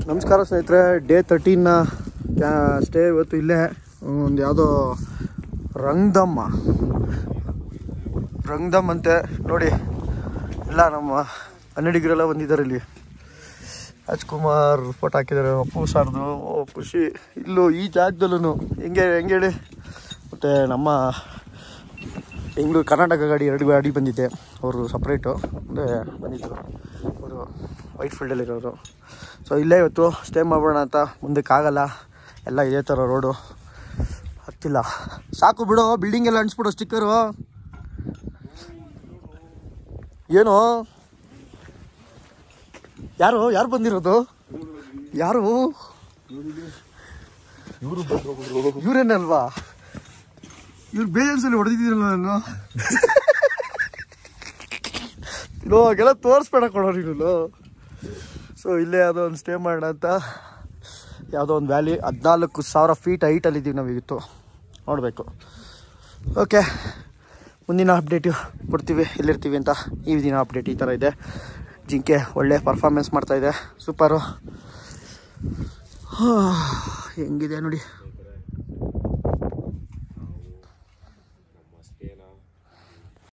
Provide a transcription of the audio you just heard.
ನಮಸ್ಕಾರ ಸ್ನೇಹಿತರೆ day ತರ್ಟೀನ್ನ stay ಇವತ್ತು ಇಲ್ಲೇ ಒಂದು ಯಾವುದೋ ರಂಗ್ದಮ್ಮ ರಂಗ್ದಮ್ ಅಂತೆ ನೋಡಿ ಎಲ್ಲ ನಮ್ಮ ಕನ್ನಡಿಗರೆಲ್ಲ ಬಂದಿದ್ದಾರೆ ಇಲ್ಲಿ ರಾಜ್ಕುಮಾರ್ ಫೋಟೋ ಹಾಕಿದ್ದಾರೆ ಅಪ್ಪು ಸಾರ್ದು ಓ ಖುಷಿ ಇಲ್ಲೂ ಈ ಜಾಗದಲ್ಲೂ ಹೆಂಗೆ ಹೆಂಗೆ ಹೇಳಿ ಮತ್ತು ನಮ್ಮ ಬೆಂಗಳೂರು ಕರ್ನಾಟಕ ಗಾಡಿ ಎರಡು ಗಾಡಿ ಬಂದಿದೆ ಅವರು ಸಪ್ರೇಟು ಅಂದರೆ ಬಂದಿದ್ದರು ಅವರು ವೈಟ್ ಫೀಲ್ಡಲ್ಲಿರೋರು ಸೊ ಇಲ್ಲೇ ಇವತ್ತು ಸ್ಟೇ ಮಾಡೋಣ ಅಂತ ಮುಂದಕ್ಕಾಗಲ್ಲ ಎಲ್ಲ ಇದೇ ಥರ ರೋಡು ಹತ್ತಿಲ್ಲ ಸಾಕು ಬಿಡು ಬಿಲ್ಡಿಂಗ್ ಎಲ್ಲ ಅಂಟಿಸ್ಬಿಡು ಸ್ಟಿಕ್ಕರು ಏನು ಯಾರು ಯಾರು ಬಂದಿರೋದು ಯಾರು ಇವರೇನಲ್ವಾ ಇವ್ರು ಬೇಜನ್ಸಲ್ಲಿ ಹೊಡೆದಿದ್ದೀರಲ್ಲ ನಾನು ಇಲ್ಲೋ ಹಾಗೆಲ್ಲ ತೋರಿಸ್ಬೇಡ ಕೊಡೋ ನೀನು ಸೊ ಇಲ್ಲೇ ಯಾವುದೋ ಒಂದು ಸ್ಟೇ ಮಾಡೋಣ ಅಂತ ಯಾವುದೋ ಒಂದು ವ್ಯಾಲಿ ಹದಿನಾಲ್ಕು ಸಾವಿರ ಫೀಟ್ ಹೈಟಲ್ಲಿದ್ದೀವಿ ನಾವಿತ್ತು ನೋಡಬೇಕು ಓಕೆ ಮುಂದಿನ ಅಪ್ಡೇಟು ಕೊಡ್ತೀವಿ ಎಲ್ಲಿರ್ತೀವಿ ಅಂತ ಈ ದಿನ ಅಪ್ಡೇಟ್ ಈ ಥರ ಇದೆ ಜಿಂಕೆ ಒಳ್ಳೆ ಪರ್ಫಾರ್ಮೆನ್ಸ್ ಮಾಡ್ತಾಯಿದೆ ಸೂಪರು ಹೆಂಗಿದೆ ನೋಡಿ